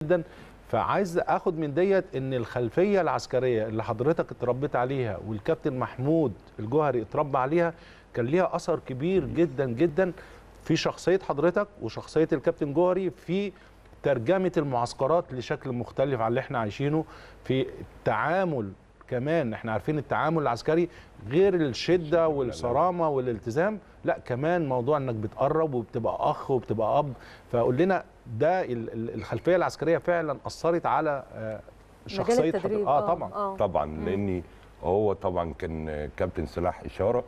جدا فعايز اخد من ديت ان الخلفيه العسكريه اللي حضرتك اتربيت عليها والكابتن محمود الجوهري اتربى عليها كان ليها اثر كبير جدا جدا في شخصيه حضرتك وشخصيه الكابتن جوهري في ترجمه المعسكرات لشكل مختلف عن اللي احنا عايشينه في التعامل كمان احنا عارفين التعامل العسكري غير الشده والصرامه والالتزام لا كمان موضوع انك بتقرب وبتبقى اخ وبتبقى اب فقول لنا ده ال- ال- الخلفيه العسكريه فعلا اثرت على آه، شخصيه حضرتك التدريب، اه آه، طبعا آه. طبعا لاني هو طبعا كان كابتن سلاح اشاره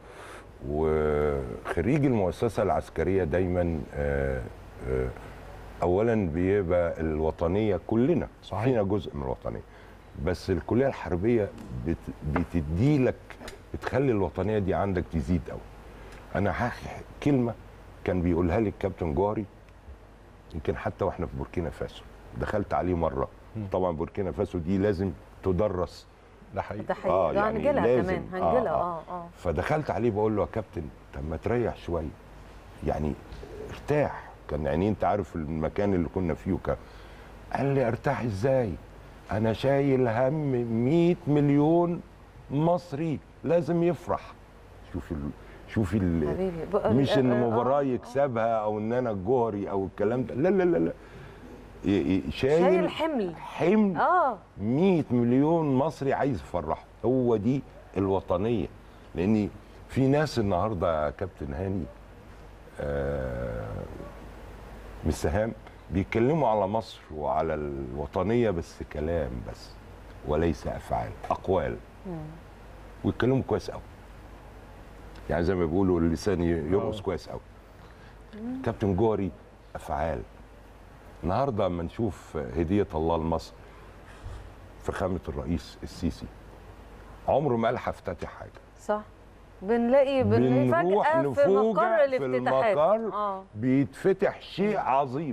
وخريج المؤسسه العسكريه دايما آه، آه، اولا بيبقى الوطنيه كلنا صحيح. فينا جزء من الوطنيه بس الكليه الحربيه بت بتدي لك بتخلي الوطنيه دي عندك تزيد قوي انا هحكي كلمه كان بيقولها لي الكابتن جوهري يمكن حتى واحنا في بوركينا فاسو دخلت عليه مره طبعا بوركينا فاسو دي لازم تدرس ده حقيقي ده حقيقي آه، ده يعني هنجيلها لازم. كمان آه، هنجيلها آه. اه اه فدخلت عليه بقول له يا كابتن طب ما تريح شويه يعني ارتاح كان يعني انت عارف المكان اللي كنا فيه وكان قال لي ارتاح ازاي انا شايل هم 100 مليون مصري لازم يفرح شوف ال... شوفي ال... حبيبي بقى- مش ان آه، آه، مباراه آه. يكسبها او ان انا الجوهري او الكلام ده لا لا لا لا ي- ي- شايل شايل حمل حمل اه 100 مليون مصري عايز يفرحه هو دي الوطنيه لان في ناس النهارده يا كابتن هاني آه مش سهام بيتكلموا على مصر وعلى الوطنيه بس كلام بس وليس افعال اقوال ويتكلموا كويس قوي يعني زي ما بيقولوا اللسان يرقص كويس قوي كابتن جوري افعال النهارده اما نشوف هديه الله لمصر فخامه الرئيس السيسي عمره ما قال هفتتح حاجه صح بنلاقي بنلاقي بنروح فجأة في مقر نفوجئ في الافتتاحات المقر اه بيتفتح شيء عظيم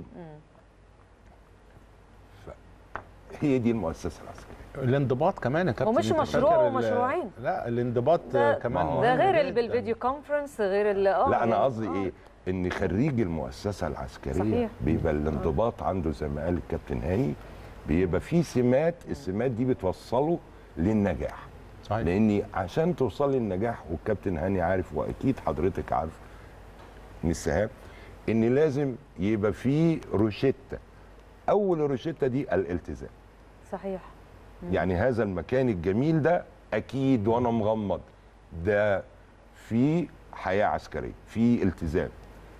ف- هي دي المؤسسه العسكريه الانضباط كمان يا كابتن ومش أنت مشروع فاكر ال- ومشروعين. لا الانضباط ده- كمان ما هو- مهم ده غير جداً. ال- بالفيديو كونفرنس غير ال اه لا انا يعني- قصدي آه. ايه ان خريج المؤسسه العسكريه صحيح. بيبقى الانضباط عنده زي ما قال الكابتن هاني بيبقى فيه سمات السمات دي بتوصله للنجاح صحيح لاني عشان توصل للنجاح والكابتن هاني عارف واكيد حضرتك عارف من السهام ان لازم يبقى فيه روشته اول روشته دي الالتزام صحيح يعني هذا المكان الجميل ده اكيد وانا مغمض ده في حياه عسكريه في التزام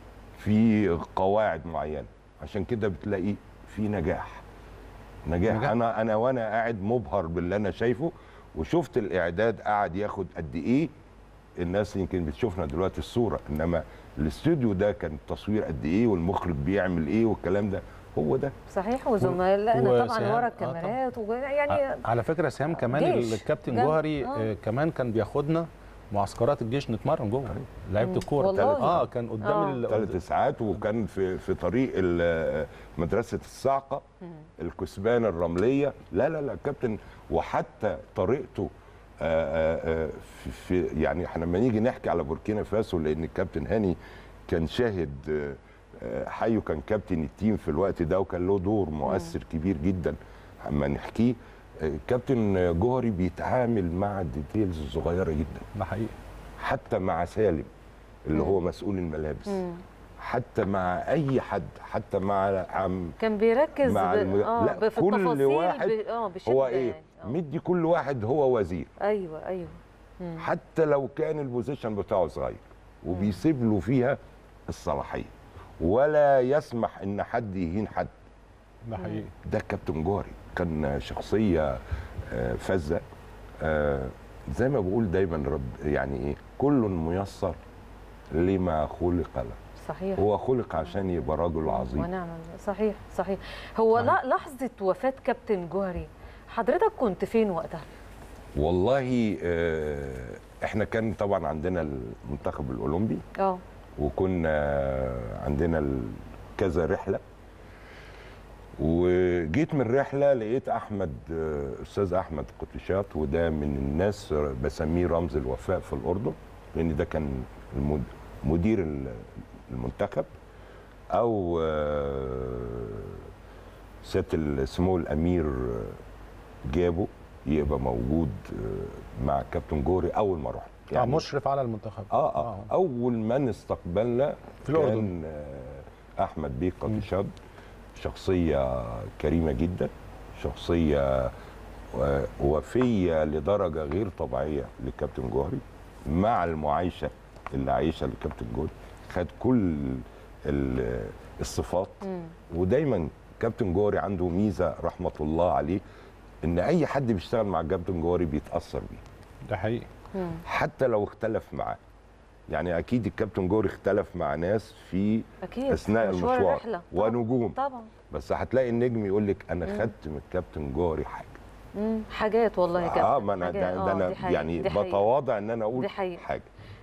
في قواعد معينه عشان كده بتلاقي في نجاح نجاح, نجاح. انا انا وانا قاعد مبهر باللي انا شايفه وشفت الاعداد قعد ياخد قد ايه الناس يمكن بتشوفنا دلوقتي الصوره انما الاستوديو ده كان التصوير قد ايه والمخرج بيعمل ايه والكلام ده هو ده صحيح وزملائنا طبعا وسهام- ورا آه طبعاً. الكاميرات وج- يعني ع- على فكره سهام كمان جيش. الكابتن جنب. جوهري آه. آه. كمان كان بياخدنا معسكرات الجيش نتمرن جوه لعيبه الكوره والله. اه كان قدام آه. ال- ثلاث ساعات وكان في في طريق ال- مدرسه الصاعقه الكثبان الرمليه لا لا لا كابتن وحتى طريقته آه، آه، آه، في في- يعني احنا لما نيجي نحكي على بوركينا فاسو لان الكابتن هاني كان شاهد آه، آه، حيو كان كابتن التيم في الوقت ده وكان له دور مؤثر كبير جدا اما نحكيه آه، كابتن جوهري بيتعامل مع الديتيلز الصغيره جدا ده حقيقي حتى مع سالم اللي هو مسؤول الملابس مم. حتى مع اي حد حتى مع عم كان بيركز مع ب... الم... اه لا ب- في كل التفاصيل واحد ب... اه بشده هو ايه يعني. آه. مدي كل واحد هو وزير ايوه ايوه مم. حتى لو كان البوزيشن بتاعه صغير وبيسيب له فيها الصلاحيه ولا يسمح ان حد يهين حد ده حقيقي ده كابتن جوري كان شخصيه آه، فذه آه، زي ما بقول دايما رب يعني ايه كل ميسر لما خلق له صحيح هو خلق عشان يبقى رجل عظيم ونعم بالله. صحيح صحيح هو صحيح. لا لحظه وفاه كابتن جوهري حضرتك كنت فين وقتها والله آه، احنا كان طبعا عندنا المنتخب الاولمبي اه وكنا عندنا ال- كذا رحله وجيت من رحله لقيت احمد آه، استاذ احمد قطشات وده من الناس بسميه رمز الوفاء في الاردن لان ده كان المد- مدير ال- المنتخب او آه، سياده سمو الامير جابه يبقى موجود مع الكابتن جوري اول ما رحت يعني مشرف على المنتخب آه, اه اول من استقبلنا في الأردن. كان آه، احمد بيه قطشاب شخصيه كريمه جدا شخصيه و- وفيه لدرجه غير طبيعيه للكابتن جوهري مع المعايشه اللي عايشها للكابتن جوهري خد كل ال- الصفات ودايما كابتن جوهري عنده ميزه رحمه الله عليه ان اي حد بيشتغل مع الكابتن جوهري بيتاثر بيه ده حقيقي حتى لو اختلف معاه يعني اكيد الكابتن جوري اختلف مع ناس في اكيد اثناء مشوار المشوار الرحلة. طبعاً. ونجوم طبعا بس هتلاقي النجم يقول لك انا خدت من الكابتن جوري حاجه مم. حاجات والله يا كابتن اه ما انا حاجات. ده, ده آه، انا دي حقيقة. يعني دي حقيقة. بتواضع ان انا اقول دي حقيقة. حاجه